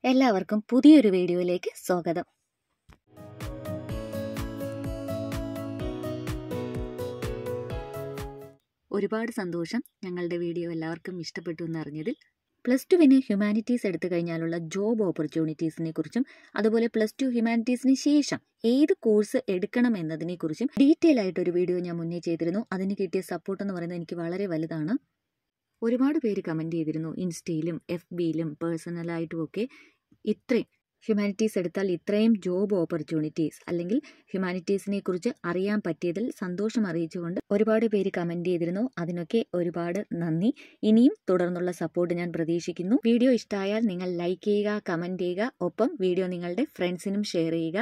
എല്ലാവർക്കും പുതിയൊരു വീഡിയോയിലേക്ക് സ്വാഗതം ഒരുപാട് സന്തോഷം ഞങ്ങളുടെ വീഡിയോ എല്ലാവർക്കും ഇഷ്ടപ്പെട്ടു എന്നറിഞ്ഞതിൽ പ്ലസ് ടുവിന് ഹ്യൂമാനിറ്റീസ് എടുത്തു കഴിഞ്ഞാലുള്ള ജോബ് ഓപ്പർച്യൂണിറ്റീസിനെ കുറിച്ചും അതുപോലെ പ്ലസ് ടു ഹ്യൂമാനിറ്റീസിന് ശേഷം ഏത് കോഴ്സ് എടുക്കണം എന്നതിനെക്കുറിച്ചും ഡീറ്റെയിൽ ആയിട്ട് ഒരു വീഡിയോ ഞാൻ മുന്നേ ചെയ്തിരുന്നു അതിന് കിട്ടിയ സപ്പോർട്ട് എന്ന് പറയുന്നത് എനിക്ക് വളരെ വലുതാണ് ഒരുപാട് പേര് കമൻറ്റ് ചെയ്തിരുന്നു ഇൻസ്റ്റയിലും എഫ് ബിയിലും പേഴ്സണലായിട്ടും ഒക്കെ ഇത്രയും ഹ്യൂമാനിറ്റീസ് എടുത്താൽ ഇത്രയും ജോബ് ഓപ്പർച്യൂണിറ്റീസ് അല്ലെങ്കിൽ ഹ്യൂമാനിറ്റീസിനെ കുറിച്ച് അറിയാൻ പറ്റിയതിൽ സന്തോഷം അറിയിച്ചുകൊണ്ട് ഒരുപാട് പേര് കമൻറ്റ് ചെയ്തിരുന്നു അതിനൊക്കെ ഒരുപാട് നന്ദി ഇനിയും തുടർന്നുള്ള സപ്പോർട്ട് ഞാൻ പ്രതീക്ഷിക്കുന്നു വീഡിയോ ഇഷ്ടമായാൽ നിങ്ങൾ ലൈക്ക് ചെയ്യുക കമൻറ്റ് ചെയ്യുക ഒപ്പം വീഡിയോ നിങ്ങളുടെ ഫ്രണ്ട്സിനും ഷെയർ ചെയ്യുക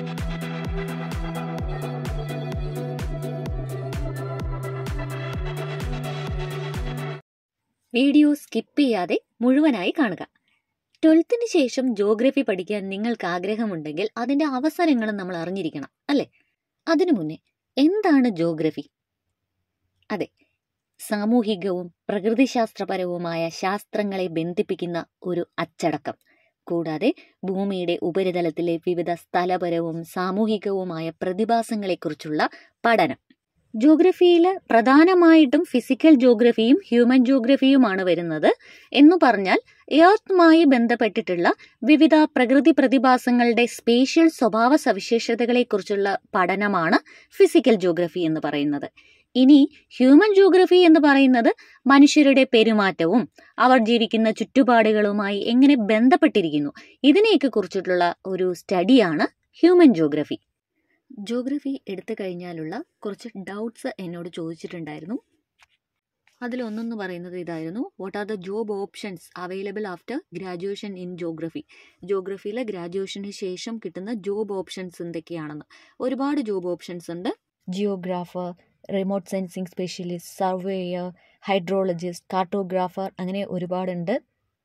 വീഡിയോ സ്കിപ്പ് ചെയ്യാതെ മുഴുവനായി കാണുക ട്വൽത്തിന് ശേഷം ജോഗ്രഫി പഠിക്കാൻ നിങ്ങൾക്ക് ആഗ്രഹമുണ്ടെങ്കിൽ അതിൻ്റെ അവസരങ്ങളും നമ്മൾ അറിഞ്ഞിരിക്കണം അല്ലേ അതിനു മുന്നേ എന്താണ് ജോഗ്രഫി അതെ സാമൂഹികവും പ്രകൃതിശാസ്ത്രപരവുമായ ശാസ്ത്രങ്ങളെ ബന്ധിപ്പിക്കുന്ന ഒരു അച്ചടക്കം കൂടാതെ ഭൂമിയുടെ ഉപരിതലത്തിലെ വിവിധ സ്ഥലപരവും സാമൂഹികവുമായ പ്രതിഭാസങ്ങളെക്കുറിച്ചുള്ള പഠനം ജോഗ്രഫിയിൽ പ്രധാനമായിട്ടും ഫിസിക്കൽ ജോഗ്രഫിയും ഹ്യൂമൻ ജോഗ്രഫിയുമാണ് വരുന്നത് എന്നു പറഞ്ഞാൽ എർത്തുമായി ബന്ധപ്പെട്ടിട്ടുള്ള വിവിധ പ്രകൃതി പ്രതിഭാസങ്ങളുടെ സ്പേഷ്യൽ സ്വഭാവ സവിശേഷതകളെക്കുറിച്ചുള്ള പഠനമാണ് ഫിസിക്കൽ ജോഗ്രഫി എന്ന് പറയുന്നത് ഇനി ഹ്യൂമൻ ജോഗ്രഫി എന്ന് പറയുന്നത് മനുഷ്യരുടെ പെരുമാറ്റവും അവർ ജീവിക്കുന്ന ചുറ്റുപാടുകളുമായി എങ്ങനെ ബന്ധപ്പെട്ടിരിക്കുന്നു ഇതിനെയൊക്കെ കുറിച്ചിട്ടുള്ള ഒരു സ്റ്റഡിയാണ് ഹ്യൂമൻ ജോഗ്രഫി ജോഗ്രഫി എടുത്തു കഴിഞ്ഞാലുള്ള കുറച്ച് ഡൗട്ട്സ് എന്നോട് ചോദിച്ചിട്ടുണ്ടായിരുന്നു അതിലൊന്നെന്ന് പറയുന്നത് ഇതായിരുന്നു what are the job options available after graduation in geography ജോഗ്രഫിയിലെ ഗ്രാജുവേഷന് ശേഷം കിട്ടുന്ന ജോബ് ഓപ്ഷൻസ് എന്തൊക്കെയാണെന്ന് ഒരുപാട് ജോബ് ഓപ്ഷൻസ് ഉണ്ട് geographer remote sensing specialist surveyor hydrologist cartographer അങ്ങനെ ഒരുപാടുണ്ട്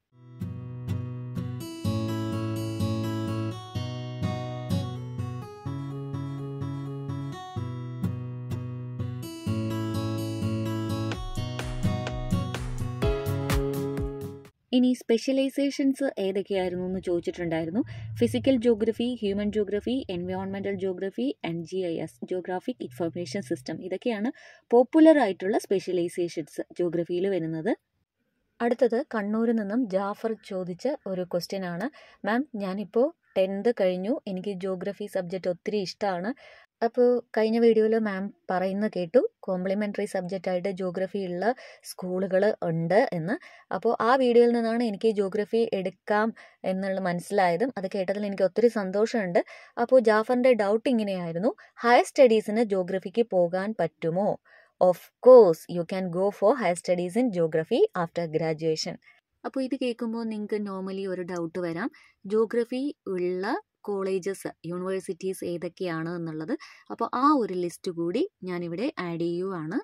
ഇനി സ്പെഷ്യലൈസേഷൻസ് ഏതൊക്കെയായിരുന്നു എന്ന് ചോദിച്ചിട്ടുണ്ടായിരുന്നു physical geography human geography environmental geography and G I S geographic information system ഇതൊക്കെയാണ് പോപ്പുലർ ആയിട്ടുള്ള സ്പെഷ്യലൈസേഷൻസ് ജോഗ്രഫിയിൽ വരുന്നത് അടുത്തത് കണ്ണൂരിൽ നിന്നും ജാഫർ ചോദിച്ച ഒരു ക്വസ്റ്റ്യൻ ആണ് മാം ഞാനിപ്പോൾ ടെൻത്ത് കഴിഞ്ഞു എനിക്ക് ജോഗ്രഫി സബ്ജക്റ്റ് ഒത്തിരി ഇഷ്ടമാണ് അപ്പോൾ കഴിഞ്ഞ വീഡിയോയിൽ മാം പറയുന്ന കേട്ടു കോംപ്ലിമെൻ്ററി സബ്ജക്റ്റായിട്ട് ജോഗ്രഫി ഉള്ള സ്കൂളുകൾ ഉണ്ട് എന്ന് അപ്പോൾ ആ വീഡിയോയിൽ നിന്നാണ് എനിക്ക് ജോഗ്രഫി എടുക്കാം എന്നുള്ള മനസ്സിലായതും അത് കേട്ടതിൽ എനിക്ക് ഒത്തിരി സന്തോഷമുണ്ട് അപ്പോൾ ജാഫറിൻ്റെ ഡൗട്ട് ഇങ്ങനെയായിരുന്നു ഹയർ സ്റ്റഡീസിന് ജോഗ്രഫിക്ക് പോകാൻ പറ്റുമോ of course you can go for higher studies in geography after graduation അപ്പോൾ ഇത് കേൾക്കുമ്പോൾ നിങ്ങൾക്ക് നോർമലി ഒരു ഡൗട്ട് വരാം ജോഗ്രഫി ഉള്ള കോളേജസ് യൂണിവേഴ്സിറ്റീസ് ഏതൊക്കെയാണ് എന്നുള്ളത് അപ്പോൾ ആ ഒരു ലിസ്റ്റ് കൂടി ഞാനിവിടെ ആഡ് ചെയ്യുവാണ്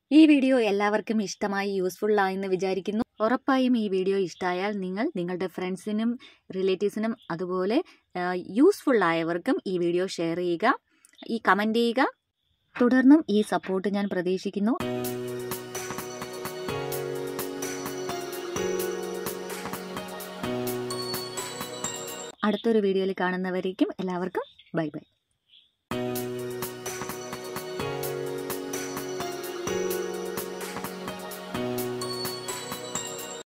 ഈ വീഡിയോ എല്ലാവർക്കും ഇഷ്ടമായി യൂസ്ഫുൾ ആയെന്ന് വിചാരിക്കുന്നു ഉറപ്പായും ഈ വീഡിയോ ഇഷ്ടമായാൽ നിങ്ങൾ നിങ്ങളുടെ ഫ്രണ്ട്സിനും റിലേറ്റീവ്സിനും അതുപോലെ യൂസ്ഫുൾ ആയവർക്കും ഈ വീഡിയോ ഷെയർ ചെയ്യുക ഈ കമൻറ്റ് ചെയ്യുക തുടർന്നും ഈ സപ്പോർട്ട് ഞാൻ പ്രതീക്ഷിക്കുന്നു അടുത്തൊരു വീഡിയോയിൽ കാണുന്നവരേക്കും എല്ലാവർക്കും ബൈ ബൈ